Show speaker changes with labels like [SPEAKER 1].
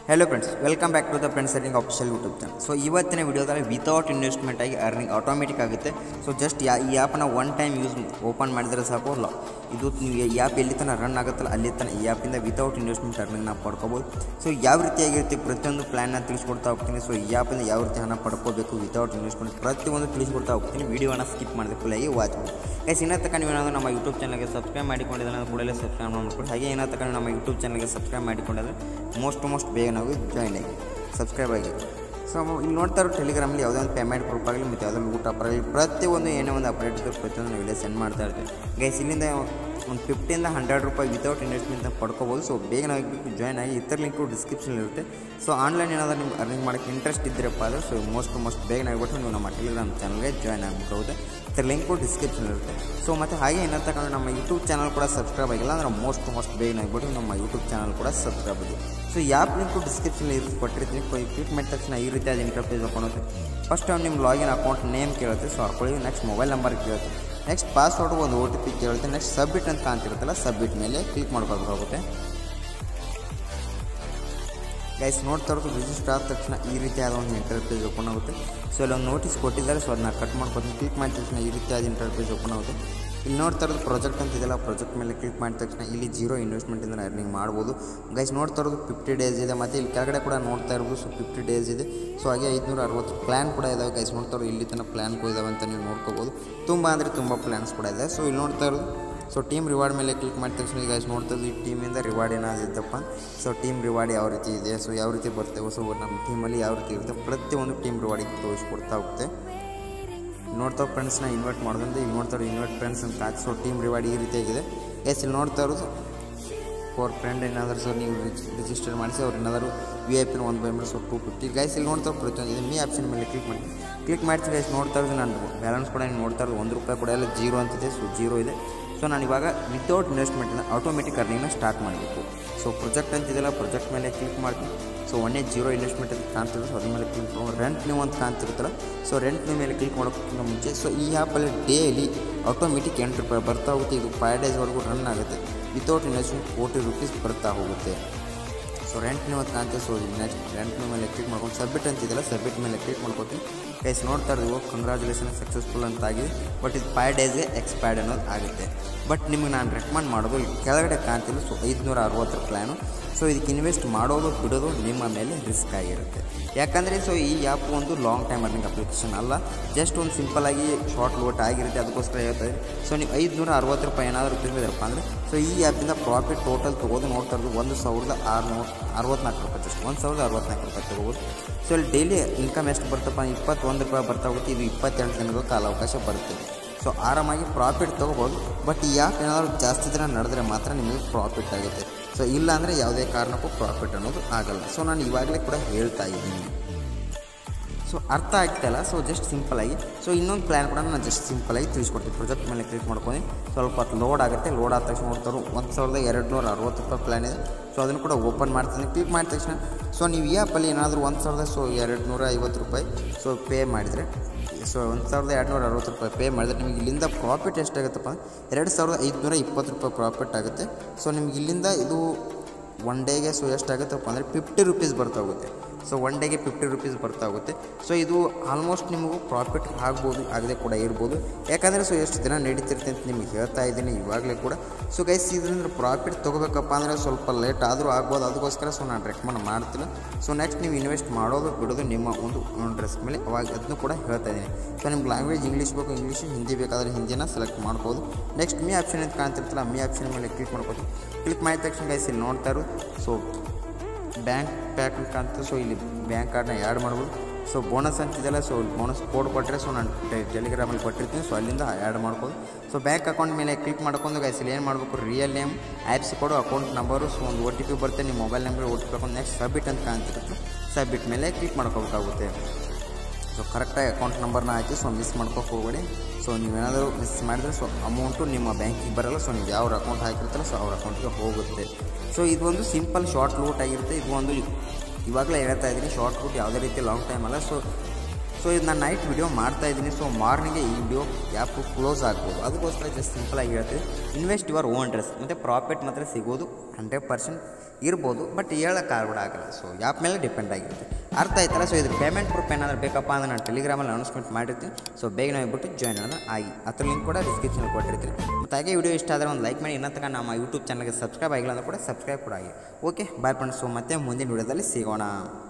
[SPEAKER 1] hello friends welcome back to the friends setting official YouTube channel so ಇವತ್ತಿನ ವಿಡಿಯೋದಲ್ಲಿ without investment ಆಗಿ earning automatic ಆಗುತ್ತೆ so just ಯಾ ಈ ಆ್ಯಪ್ನ ಒನ್ ಟೈಮ್ ಯೂಸ್ ಓಪನ್ ಮಾಡಿದ್ರೆ ಸಾಕು ಅಲ್ಲ ಇದು ನೀವು ಈ ಆ್ಯಪ್ ಎಲ್ಲಿ ತನಕ ರನ್ ಆಗುತ್ತಲ್ಲ ಅಲ್ಲಿ ತನಕ ಈ ಆ್ಯಪಿಂದ ವಿತೌಟ್ ಇನ್ವೆಸ್ಟ್ಮೆಂಟ್ ಅರ್ನಿಂಗ್ ನಾವು ಪಡ್ಕೋಬೋದು ಸೊ ಯಾವ ರೀತಿಯಾಗಿರುತ್ತೆ ಪ್ರತಿಯೊಂದು ಪ್ಲ್ಯಾನ್ನ ತಿಳಿಸ್ಕೊಡ್ತಾ ಹೋಗ್ತೀನಿ ಸೊ ಈ ಆ್ಯಪಿಂದ ಯಾವ ರೀತಿ ಹಣ ಪಡ್ಕೋಬೇಕು ವಿತೌಟ್ ಇನ್ವೆಸ್ಟ್ಮೆಂಟ್ ಪ್ರತಿಯೊಂದು ತಿಳಿಸ್ಕೊಡ್ತಾ ಹೋಗ್ತೀನಿ ವಿಡಿಯೋನ ಸ್ಕಿಪ್ ಮಾಡಿದೆ ಫುಲ್ಲಾಗಿ ವಾಚ್ ಮಾಡಿ ಗೈಸ್ ಇನ್ನೂ ತನಕ ನೀವು ಏನಾದರೂ ನಮ್ಮ ಯೂಟ್ಯೂಬ್ ಚಾನಲ್ಗೆ ಸಬ್ಸ್ಕ್ರೈಬ್ ಮಾಡಿಕೊಂಡಿದ್ರೆ ಕೂಡಲೇ ಸಬ್ಸ್ಕ್ರೈಬ್ ಮಾಡ್ಕೊಂಡು ಹಾಗೆ ಇನ್ನೂ ತನಕ ನಮ್ಮ ಯೂಟ್ಯೂಬ್ ಚಾನಲ್ಗೆ ಸಬ್ಸ್ಕ್ರೈಬ್ ಮಾಡಿಕೊಂಡಿದ್ರೆ ಮೋಸ್ಟ್ ಮೋಸ್ಟ್ ಬೇಗ ನಾವು ಜಾಯ್ನ್ ಆಗಿ ಸಬ್ಸ್ಕ್ರೈಬ್ ಆಗಿ ಸೊ ಇಲ್ಲಿ ನೋಡ್ತಾ ಇರೋ ಟೆಲಿಗ್ರಾಮಲ್ಲಿ ಯಾವುದೇ ಒಂದು ಪೇಮೆಂಟ್ ಪ್ರೂಫ್ ಆಗಲಿ ಮತ್ತು ಯಾವುದೋ ಒಂದು ಊಟ ಬರಲಿ ಪ್ರತಿಯೊಂದು ಏನೇ ಒಂದು ಅಪ್ಡೇಟ್ ಇದ್ದರೂ ಪ್ರತಿಯೊಂದು ನಾವು ಇಲ್ಲೇ ಸೆಂಡ್ ಮಾಡ್ತಾ ಇರ್ತೀವಿ ಗೈಸ್ ಇಲ್ಲಿಂದ ಒಂದು ಫಿಫ್ಟಿಯಿಂದ ಹಂಡ್ರೆಡ್ ರೂಪಾಯಿ ವಿತೌಟ್ ಇನ್ವೆಸ್ಟ್ಮೆಂಟ್ ಪಡ್ಕೋಬೋದು ಸೊ ಬೇಗ ನಾವು ಜಾಯ್ನ್ ಆಗಿ ಇತರ ಲಿಂಕು ಡಿಸ್ಕ್ರಿಪ್ಷನ್ ಇರುತ್ತೆ ಸೊ ಆನ್ಲೈನ್ ಏನಾದರೂ ನಿಮ್ಗೆ ಅರ್ನಿಂಗ್ ಮಾಡೋಕ್ಕೆ ಇಂಟ್ರೆಸ್ಟ್ ಇದ್ದೀರಪ್ಪ ಅಂದರೆ ಸೊ ಮೋಸ್ಟ್ ಮೋಸ್ಟ್ ಬೇಗ ಆಗಿಬಿಟ್ಟು ನೀವು ನಮ್ಮ ಟೆಲಿಗ್ರಾಮ್ ಚಾನಲ್ಗೆ ಜಾಯ್ನ್ ಆಗಬಹುದು ಇದ್ರ ಲಿಂಕು ಡಿಸ್ಕ್ರಿಪ್ಷನ್ ಇರುತ್ತೆ ಸೊ ಮತ್ತು ಹಾಗೆ ಏನಾರ ತಗೊಂಡು ನಮ್ಮ ಯೂಟ್ಯೂಬ್ ಚಾನಲ್ ಕೂಡ ಸಬ್ಸ್ಕ್ರೈಬ್ ಆಗಿಲ್ಲ ಅಂದ್ರೆ ಮೋಸ್ಟ್ ಮೋಸ್ಟ್ ಬೇಗ ಆಗಿಬಿಟ್ಟು ನಮ್ಮ ಯೂಟ್ಯೂಬ್ ಚಾನಲ್ ಕೂಡ ಸಬ್ಸ್ಕ್ರೈಬ್ ಆಗಿ ಸೊ ಯಾಪ್ ಲಿಂಕು ಡಿಸ್ಕ್ರಿಪ್ಷನ್ ಇರುತ್ತೆ ಕೊಟ್ಟಿರ್ತೀನಿ ಕ್ಲಿಕ್ ಮಾಡಿದ ತಕ್ಷಣ ಈ ರೀತಿಯಾದ ಇಂಟರ್ಫೇಸ್ ಓಪನ್ ಆಗುತ್ತೆ ಫಸ್ಟ್ ನಿಮ್ಮ ಲಾಗಿನ್ ಅಕೌಂಟ್ ನೇಮ್ ಕೇಳುತ್ತೆ ಸೊ ಹಾಕೊಳ್ಳಿ ನೆಕ್ಸ್ಟ್ ಮೊಬೈಲ್ ನಂಬರ್ ಕೇಳುತ್ತೆ ನೆಕ್ಸ್ಟ್ ಪಾಸ್ವರ್ಡ್ ಒಂದು ಓ ಟಿ ಪಿ ಕೇಳುತ್ತೆ ನೆಕ್ಸ್ಟ್ ಸಬ್ಮಿಟ್ ಅಂತ ಕಾಣ್ತಿರುತ್ತಲ್ಲ ಸಬ್ಮಿಟ್ ಮೇಲೆ ಕ್ಲಿಕ್ ಮಾಡ್ಕೋಬೇಕಾಗುತ್ತೆ ಗೈಸ್ ನೋಡ್ತಾ ಇರೋದು ರಿಜಿಸ್ಟರ್ ಆದ ತಕ್ಷಣ ಈ ರೀತಿಯಾದ ಒಂದು ಇಂಟರ್ಫೇಸ್ ಓಪನ್ ಆಗುತ್ತೆ ಸೊ ಇಲ್ಲಿ ಒಂದು ನೋಟಿಸ್ ಕೊಟ್ಟಿದ್ದಾರೆ ಸೊ ಅದನ್ನ ಕಟ್ ಮಾಡ್ಕೊತೀನಿ ಕ್ಲಿಕ್ ಮಾಡಿದ ತಕ್ಷಣ ಈ ರೀತಿಯಾದ ಇಂಟರ್ಫೇಸ್ ಓಪನ್ ಆಗುತ್ತೆ ಇಲ್ಲಿ ನೋಡ್ತಾ ಇರೋದು ಪ್ರಾಜೆಕ್ಟ್ ಅಂತ ಇದೆಯಲ್ಲ ಪ್ರಾಜೆಕ್ಟ್ ಮೇಲೆ ಕ್ಲಿಕ್ ಮಾಡಿದ ತಕ್ಷಣ ಇಲ್ಲಿ ಜೀರೋ ಇನ್ವೆಸ್ಟ್ಮೆಂಟಿಂದ ಅರ್ನಿಂಗ್ ಮಾಡ್ಬೋದು ಗೈಸ್ ನೋಡ್ತಾ ಇರೋದು ಫಿಫ್ಟಿ ಡೇಸ್ ಇದೆ ಮತ್ತು ಇಲ್ಲಿ ಕೆಳಗಡೆ ಕೂಡ ನೋಡ್ತಾ ಇರೋದು ಸೊ ಫಿಫ್ಟಿ ಡೇಸ್ ಇದೆ ಸೊ ಹಾಗೆ ಐದುನೂರ ಅರವತ್ತು ಪ್ಲ್ಯಾನ್ ಕೂಡ ಇದಾವೆ ಗೈಸ್ ನೋಡ್ತಾ ಇರೋದು ಇಲ್ಲಿ ತನಕ ಪ್ಲ್ಯಾನ್ ಕೂಡ ಇದಾವೆ ಅಂತ ನೀವು ನೋಡ್ಕೋಬೋದು ತುಂಬ ಅಂದರೆ ತುಂಬ ಪ್ಲ್ಯಾನ್ಸ್ ಕೂಡ ಇದೆ ಸೊ ಇಲ್ಲಿ ನೋಡ್ತಾ ಇರೋದು ಸೊ ಟೀಮ್ ರಿವಾರ್ಡ್ ಮೇಲೆ ಕ್ಲಿಕ್ ಮಾಡಿದ ತಕ್ಷಣ ಈಗ ನೋಡ್ತಾ ಈ ಟೀಮಿಂದ ರಿವಾರ್ಡ್ ಏನಾದ್ರು ಇದ್ದಪ್ಪ ಸೊ ಟೀಮ್ ರಿವಾರ್ಡ್ ಯಾವ ರೀತಿ ಇದೆ ಸೊ ಯಾವ ರೀತಿ ಬರ್ತೇವೆ ಸೊ ನಮ್ಮ ಟೀಮಲ್ಲಿ ಯಾವ ರೀತಿ ಇರುತ್ತೆ ಪ್ರತಿಯೊಂದು ಟೀಮ್ ರಿವಾರ್ಡಿಗೆ ತೋರಿಸ್ಕೊಡ್ತಾ ಹೋಗುತ್ತೆ ನೋಡ್ತಾ ಫ್ರೆಂಡ್ಸ್ನ ಇನ್ವೈಟ್ ಮಾಡೋದ್ರಿಂದ ಇಲ್ಲಿ ನೋಡ್ತಾ ಇರೋದು ಇನ್ವೈಟ್ ಫ್ರೆಂಡ್ಸ್ ಅಂತ ಹಾಕಿ ಸೊ ಟೀಮ್ ರಿವಾರ್ಡ್ ಈ ರೀತಿಯಾಗಿದೆ ಎಸ್ ಇಲ್ಲಿ ನೋಡ್ತಾ ಇರೋದು ಫೋರ್ ಫ್ರೆಂಡ್ ಏನಾದರೂ ಸೊ ನೀವು ರಿಜಿಸ್ಟರ್ ಮಾಡಿಸಿ ಅವ್ರು ಏನಾದರೂ ವಿ ಐ ಪಿನ ಒಂದು member so two fifty guys ಇಲ್ಲಿ ನೋಡ್ತಾ ಪ್ರತಿಯೊಂದು ಇದು ಮೀ ಆಪ್ಷನ್ ಮೇಲೆ ಕ್ಲಿಕ್ ಮಾಡಿ ಕ್ಲಿಕ್ ಮಾಡ್ತೀವಿ ಗೈಸ್ ನೋಡ್ತಾ ಇರೋದು ನಾನು ಬ್ಯಾಲೆನ್ಸ್ ಕೂಡ ನೀವು ನೋಡ್ತಾ ಇರೋದು ಒಂದು ರೂಪಾಯಿ ಕೂಡ ಎಲ್ಲ ಜೀರೋ ಅಂತಿದೆ ಸೊ ಜೀರೋ ಇದೆ ಸೊ ನಾನು ಇವಾಗ ವಿತೌಟ್ ಇನ್ವೆಸ್ಟ್ಮೆಂಟಿಂದ ಆಟೋಮೆಟಿಕ್ ಅರ್ನಿಂಗ್ನ ಸ್ಟಾರ್ಟ್ ಮಾಡಬೇಕು ಸೊ ಪ್ರೊಜೆಕ್ಟ್ ಅಂತಿದೆಯಲ್ಲ ಪ್ರೊಜೆಕ್ಟ್ ಮೇಲೆ ಕ್ಲಿಕ್ ಮಾಡ್ತೀನಿ ಸೊ ಒನ್ನೇ ಜೀರೋ ಇನ್ವೆಸ್ಟ್ಮೆಂಟ್ ಅಂತ ಕಾಣ್ತಿದೆ ಸೊ ಅದ್ರ ಮೇಲೆ ಕ್ಲಿಕ್ ಮಾಡಿ ರೆಂಟ್ ನೀವು ಅಂತ ಕಾಣ್ತಿರುತ್ತಲ್ಲ ಸೊ ರೆಂಟ್ ನೀವು ಮೇಲೆ ಕ್ಲಿಕ್ ಮಾಡೋಕ್ಕಿಂತ ಮುಂಚೆ ಸೊ ಈ ಆ್ಯಪಲ್ಲಿ ಡೈಲಿ ಆಟೋಮೆಟಿಕ್ ಎಂಟು ರೂಪಾಯಿ ಬರ್ತಾ ಹೋಗುತ್ತೆ ಇದು ಫೈವ್ ಡೇಸ್ವರೆಗೂ ರನ್ ಆಗುತ್ತೆ ವಿತೌಟ್ ಇನ್ವೆಸ್ಟ್ಮೆಂಟ್ ಫೋರ್ಟಿ ರುಪೀಸ್ ಬರ್ತಾ ಹೋಗುತ್ತೆ ಸೊ ರೆಂಟ್ ನೀವು ಅಂತ ಕಾಣ್ತೀವಿ ಸೊ ನೆಕ್ಸ್ಟ್ ರೆಂಟ್ ಮೇಲೆ ಕ್ಲಿಕ್ ಮಾಡ್ಕೊಂಡು ಸಬ್ಮಿಟ್ ಅಂತಿದೆಯಲ್ಲ ಸಬ್ಮಿಟ್ ಮೇಲೆ ಕ್ಲಿಕ್ ಮಾಡ್ಕೊತೀನಿ ಗೈಸ್ ನೋಡ್ತಾ ಇರೋದು ಕಂಗ್ರಾಚುಲೇಷನ್ ಸಕ್ಸಸ್ಫುಲ್ ಅಂತ ಆಗಿದೆ ಬಟ್ ಇದು ಫೈವ್ ಡೇಸ್ಗೆ ಎಕ್ಸ್ಪೈರ್ಡ್ ಅನ್ನೋದು ಆಗುತ್ತೆ ಬಟ್ ನಿಮಗೆ ನಾನು ರೆಕಮೆಂಡ್ ಮಾಡೋದು ಇಲ್ಲಿ ಕೆಳಗಡೆ ಕಾಣ್ತಿಲ್ಲ ಸೊ ಐದುನೂರ ಅರವತ್ತರ ಪ್ಲ್ಯಾನು ಸೊ ಇದಕ್ಕೆ ಇನ್ವೆಸ್ಟ್ ಮಾಡೋದು ಬಿಡೋದು ನಿಮ್ಮ ಮೇಲೆ ರಿಸ್ಕ್ ಆಗಿರುತ್ತೆ ಯಾಕಂದರೆ ಸೊ ಈ ಆ್ಯಪ್ ಒಂದು ಲಾಂಗ್ ಟೈಮ್ ಅರ್ನಿಂಗ್ ಅಪ್ಲಿಕೇಶನ್ ಅಲ್ಲ ಜಸ್ಟ್ ಒಂದು ಸಿಂಪಲಾಗಿ ಶಾರ್ಟ್ ಲೋಟ್ ಆಗಿರುತ್ತೆ ಅದಕ್ಕೋಸ್ಕರ ಹೇಳ್ತಾರೆ ಸೊ ನೀವು ಐದುನೂರ ಅರವತ್ತು ರೂಪಾಯಿ ಏನಾದರೂ ತಿಂದಿದ್ರಪ್ಪ ಅಂದರೆ ಸೊ ಈ ಆ್ಯಪಿಂದ ಪ್ರಾಫಿಟ್ ಟೋಟಲ್ ತೊಗೋದು ನೋಡ್ತಾ ಇರೋದು ಒಂದು ಸಾವಿರದ ಆರುನೂರ ಅರವತ್ನಾಲ್ಕು ರೂಪಾಯಿ ಜಸ್ಟ್ ಒಂದು ಸಾವಿರದ ಅರವತ್ನಾಲ್ಕು ರೂಪಾಯಿ ತೊಗೋಬೋದು ಸೊ ಇಲ್ಲಿ ಡೈಲಿ ಇನ್ಕಮ್ ಎಷ್ಟು ಬರ್ತಪ್ಪ ಇಪ್ಪತ್ತೊಂದು ರೂಪಾಯಿ ಬರ್ತಾ ಹೋಗುತ್ತೆ ಇದು ಇಪ್ಪತ್ತೆಂಟು ದಿನಗಳ ಕಾಲಾವಕಾಶ ಬರುತ್ತೆ ಸೊ ಆರಾಮಾಗಿ ಪ್ರಾಫಿಟ್ ತೊಗೋಬೋದು ಬಟ್ ಈ ಆ್ಯಪ್ ಏನಾದರೂ ಜಾಸ್ತಿ ದಿನ ನಡೆದ್ರೆ ಮಾತ್ರ ನಿಮಗೆ ಪ್ರಾಫಿಟ್ ಆಗುತ್ತೆ ಸೊ ಇಲ್ಲ ಅಂದರೆ ಯಾವುದೇ ಕಾರಣಕ್ಕೂ ಪ್ರಾಫಿಟ್ ಅನ್ನೋದು ಆಗಲ್ಲ ಸೊ ನಾನು ಇವಾಗಲೇ ಕೂಡ ಹೇಳ್ತಾ ಇದ್ದೀನಿ ಸೊ ಅರ್ಥ ಆಗ್ತಾಯಿಲ್ಲ ಸೊ ಜಸ್ಟ್ ಸಿಂಪಲಾಗಿ ಸೊ ಇನ್ನೊಂದು ಪ್ಲ್ಯಾನ್ ಕೂಡ ನಾನು ಜಸ್ಟ್ ಸಿಂಪಲಾಗಿ ತಿಳಿಸ್ಕೊಡ್ತೀನಿ ಪ್ರೊಜೆಕ್ಟ್ ಮೇಲೆ ಕ್ಲಿಕ್ ಮಾಡ್ಕೊಂಡು ಸ್ವಲ್ಪ ಹೊತ್ತು ಲೋಡ್ ಆಗುತ್ತೆ ಲೋಡ್ ಆದ ತಕ್ಷಣ ನೋಡ್ತಾರೆ ಒಂದು ಸಾವಿರದ ಎರಡು ನೂರ ಅರವತ್ತು ರೂಪಾಯಿ ಪ್ಲ್ಯಾನ್ ಇದೆ ಸೊ ಅದನ್ನು ಕೂಡ ಓಪನ್ ಮಾಡ್ತೀನಿ ಕ್ಲಿಕ್ ಮಾಡಿದ ತಕ್ಷಣ ಸೊ ನೀವು ಈ ಆ್ಯಪಲ್ಲಿ ಏನಾದರೂ ಒಂದು ಸಾವಿರದ ಸೊ ಎರಡು ನೂರ ಐವತ್ತು ರೂಪಾಯಿ ಸೊ ಪೇ ಮಾಡಿದರೆ ಸೊ ಒಂದು ಸಾವಿರದ ಎರಡು ನೂರ ಅರವತ್ತು ರೂಪಾಯಿ ಪೇ ಮಾಡಿದ್ರೆ ನಿಮಗೆ ಇಲ್ಲಿಂದ ಪ್ರಾಫಿಟ್ ಎಷ್ಟಾಗುತ್ತಪ್ಪ ಎರಡು ಸಾವಿರದ ಐದುನೂರ ಇಪ್ಪತ್ತು ರೂಪಾಯಿ ಪ್ರಾಫಿಟ್ ಆಗುತ್ತೆ ಸೊ ನಿಮ್ಗೆ ಇಲ್ಲಿಂದ ಇದು ಒನ್ ಡೇಗೆ ಸೊ ಎಷ್ಟಾಗುತ್ತಪ್ಪ ಅಂದರೆ ಫಿಫ್ಟಿ ರುಪೀಸ್ ಬರ್ತಾ ಹೋಗುತ್ತೆ ಸೊ ಒನ್ ಡೇಗೆ ಫಿಫ್ಟಿ ರುಪೀಸ್ ಬರ್ತಾ ಹೋಗುತ್ತೆ ಸೊ ಇದು ಆಲ್ಮೋಸ್ಟ್ ನಿಮಗೂ ಪ್ರಾಫಿಟ್ ಆಗ್ಬೋದು ಆಗದೆ ಕೂಡ ಇರ್ಬೋದು ಯಾಕಂದರೆ ಸೊ ಎಷ್ಟು ದಿನ ನಡೀತಿರುತ್ತೆ ಅಂತ ನಿಮಗೆ ಹೇಳ್ತಾ ಇದ್ದೀನಿ ಇವಾಗಲೇ ಕೂಡ ಸೊ ಗೈಸ್ ಇದರಿಂದ ಪ್ರಾಫಿಟ್ ತೊಗೋಬೇಕಪ್ಪ ಅಂದರೆ ಸ್ವಲ್ಪ ಲೇಟ್ ಆದರೂ ಆಗ್ಬೋದು ಅದಕ್ಕೋಸ್ಕರ ಸೊ ನಾನು ರೆಕಮೆಂಡ್ ಮಾಡ್ತಿಲ್ಲ ಸೊ ನೆಕ್ಸ್ಟ್ ನೀವು ಇನ್ವೆಸ್ಟ್ ಮಾಡೋದು ಬಿಡೋದು ನಿಮ್ಮ ಒಂದು ಡ್ರೆಸ್ ಮೇಲೆ ಅವಾಗ ಅದನ್ನು ಕೂಡ ಹೇಳ್ತಾ ಇದ್ದೀನಿ ಸೊ ನಿಮ್ಗೆ ಲ್ಯಾಂಗ್ವೇಜ್ ಇಂಗ್ಲೀಷ್ ಬೇಕು ಇಂಗ್ಲೀಷ್ ಹಿಂದಿ ಬೇಕಾದರೆ ಹಿಂದಿನ ಸೆಲೆಕ್ಟ್ ಮಾಡ್ಬೋದು ನೆಕ್ಸ್ಟ್ ಮೀ ಆಪ್ಷನ್ ಅಂತ ಕಾಣ್ತಿರ್ತಲ್ಲ ಮೀ ಆಪ್ಷನ್ ಮೇಲೆ ಕ್ಲಿಕ್ ಮಾಡ್ಬೋದು ಕ್ಲಿಕ್ ಮಾಡಿದ ತಕ್ಷಣ ಗೈಸ್ ಇಲ್ಲಿ ನೋಡ್ತಾ ಇರೋದು ಸೊ ಬ್ಯಾಂಕ್ ಪ್ಯಾಕ್ ಅಂತ ಸೊ ಇಲ್ಲಿ ಬ್ಯಾಂಕ್ ಕಾರ್ಡ್ನ ಆ್ಯಡ್ ಮಾಡ್ಬೋದು ಸೊ ಬೋನಸ್ ಅಂತಿದೆಯಲ್ಲ ಸೊ ಬೋನಸ್ ಕೋಡ್ ಕೊಟ್ಟರೆ ಸೊ ನಾನು ಟೆಲಿಗ್ರಾಮಲ್ಲಿ ಕೊಟ್ಟಿರ್ತೀನಿ ಸೊ ಅಲ್ಲಿಂದ ಆ್ಯಡ್ ಮಾಡ್ಬೋದು ಸೊ ಬ್ಯಾಂಕ್ ಅಕೌಂಟ್ ಮೇಲೆ ಕ್ಲಿಕ್ ಮಾಡ್ಕೊಂಡು ಗೈಸ್ ಇಲ್ಲಿ ಏನು ಮಾಡಬೇಕು ರಿಯಲ್ ನೇಮ್ ಆ್ಯಪ್ಸ್ ಕೊಡು ಅಕೌಂಟ್ ನಂಬರು ಸೊ ಒಂದು ಒ ಟಿ ಪಿ ಬರುತ್ತೆ ನಿಮ್ಮ mobile number O T P ಹಾಕೊಂಡು ನೆಕ್ಸ್ಟ್ ಸಬ್ಮಿಟ್ ಅಂತ ಕಾಣ್ತಿರುತ್ತೆ ಸಬ್ಮಿಟ್ ಮೇಲೆ ಕ್ಲಿಕ್ ಮಾಡ್ಕೋಬೇಕಾಗುತ್ತೆ ಸೊ ಕರೆಕ್ಟಾಗಿ ಅಕೌಂಟ್ ನಂಬರ್ನ ಹಾಕಿ ಸೊ ಮಿಸ್ ಮಾಡ್ಕೋಕೆ ಹೋಗಬೇಡಿ ಸೊ ನೀವೇನಾದರೂ ಮಿಸ್ ಮಾಡಿದ್ರೆ ಸೊ ಅಮೌಂಟು ನಿಮ್ಮ ಬ್ಯಾಂಕಿಗೆ ಬರಲ್ಲ ಸೊ ನೀವು ಯಾವ ಅಕೌಂಟ್ ಹಾಕಿರ್ತಾರೋ ಸೊ ಅವ್ರ ಅಕೌಂಟ್ಗೆ ಹೋಗುತ್ತೆ ಸೊ ಇದು ಒಂದು ಸಿಂಪಲ್ ಶಾರ್ಟ್ ಲೂಟ್ ಆಗಿರುತ್ತೆ ಇದು ಒಂದು ಇವಾಗಲೇ ಹೇಳ್ತಾ ಇದ್ದೀನಿ ಶಾರ್ಟ್ ಲೂಟ್ ಯಾವುದೇ ರೀತಿ ಲಾಂಗ್ ಟೈಮ್ ಅಲ್ಲ ಸೊ ಸೊ ಇದು ನಾನು ನೈಟ್ ವಿಡಿಯೋ ಮಾಡ್ತಾ ಇದ್ದೀನಿ ಸೊ ಮಾರ್ನಿಂಗ್ಗೆ ಈ ವಿಡಿಯೋ ಆ್ಯಪು ಕ್ಲೋಸ್ ಆಗ್ಬೋದು ಅದಕ್ಕೋಸ್ಕರ ಜಸ್ಟ್ ಸಿಂಪಲಾಗಿ ಹೇಳ್ತೀವಿ ಇನ್ವೆಸ್ಟ್ ಯುವರ್ ಓನ್ ಡ್ರೆಸ್ ಮತ್ತು ಪ್ರಾಫಿಟ್ ಮಾತ್ರ ಸಿಗೋದು ಹಂಡ್ರೆಡ್ ಪರ್ಸೆಂಟ್ ಇರ್ಬೋದು ಬಟ್ ಹೇಳೋಕ್ಕಾಗ್ಬಿಡ ಆಗಲ್ಲ ಸೊ ಆ್ಯಪ್ ಮೇಲೆ ಡಿಪೆಂಡ್ ಆಗಿರುತ್ತೆ ಅರ್ಥ ಆಯ್ತಲ್ಲ ಸೊ ಇದ್ರ ಪೇಮೆಂಟ್ ಪ್ರೂಫ್ ಏನಾದರೂ ಬೇಕಪ್ಪ ಅಂದ್ರೆ ನಾನು ಟೆಲಿಗ್ರಾಮಲ್ಲಿ ಅನೌನ್ಸ್ಮೆಂಟ್ ಮಾಡಿರ್ತೀನಿ ಸೊ ಬೇಗನೆ ಹೋಗ್ಬಿಟ್ಟು ಜಾಯ್ನ್ ಅನ್ನೋದು ಆಗಿ ಅದ್ರ ಲಿಂಕ್ ಕೂಡ ಡಿಸ್ಕ್ರಿಪ್ಷನಲ್ಲಿ ಕೊಟ್ಟಿರ್ತೀನಿ ಮತ್ತು ಹಾಗೆ ವಿಡಿಯೋ ಇಷ್ಟ ಆದರೆ ಒಂದು ಲೈಕ್ ಮಾಡಿ ಇನ್ನೂ ತನಕ ನಮ್ಮ ಯೂಟ್ಯೂಬ್ ಚಾನಲ್ಗೆ ಸಬ್ಸ್ಕ್ರೈಬ್ ಆಗಿಲ್ಲ ಅಂದ್ರೆ ಕೂಡ ಸಬ್ಸ್ಕ್ರೈಬ್ ಕೂಡ ಆಗಿ ಓಕೆ ಬಾಯ್ ಫ್ರೆಂಡ್ಸ್ ಸೊ ಮತ್ತೆ ಮುಂದಿನ ವಿಡಿಯೋದಲ್ಲಿ ಸಿಗೋಣ